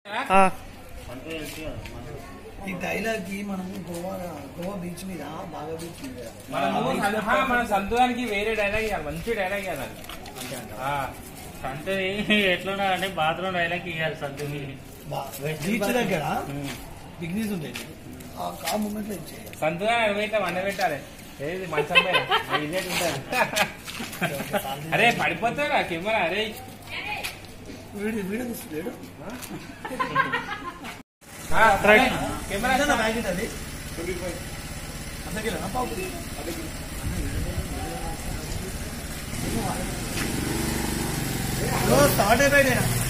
ఈ డైలాగ్ కి మనం గోవా గోవా బీచ్ మీద బాగా బీచ్ మీద మనము సంత- మన సంతుగానికి వేరే డైలాగ్ ఇవ్వాలి మంచి డైలాగ్ ఇవ్వాలి ఆ, సంతది ఎట్లున్నా అంటే బాత్రూమ్ డైలాగ్ ఇవ్వాలి సంతకి బీచ్ దగ్గర బిగ్నీస్ ఉండేది ఆ ఆ మూమెంట్ లో చేయాలి సంతుగా అడిగితే వండ పెట్టాలి ఏది మంచం మీద ఇదే ఉంటుంది అరే పడిపోతారా కెమెరా అరే వీడియో వీడియో తీస్తున్నాడు ఆ, కెమెరా ప్యాకెట్ అది అర్ధ కిలో పావు స్టార్ట్ అయిపోయాడు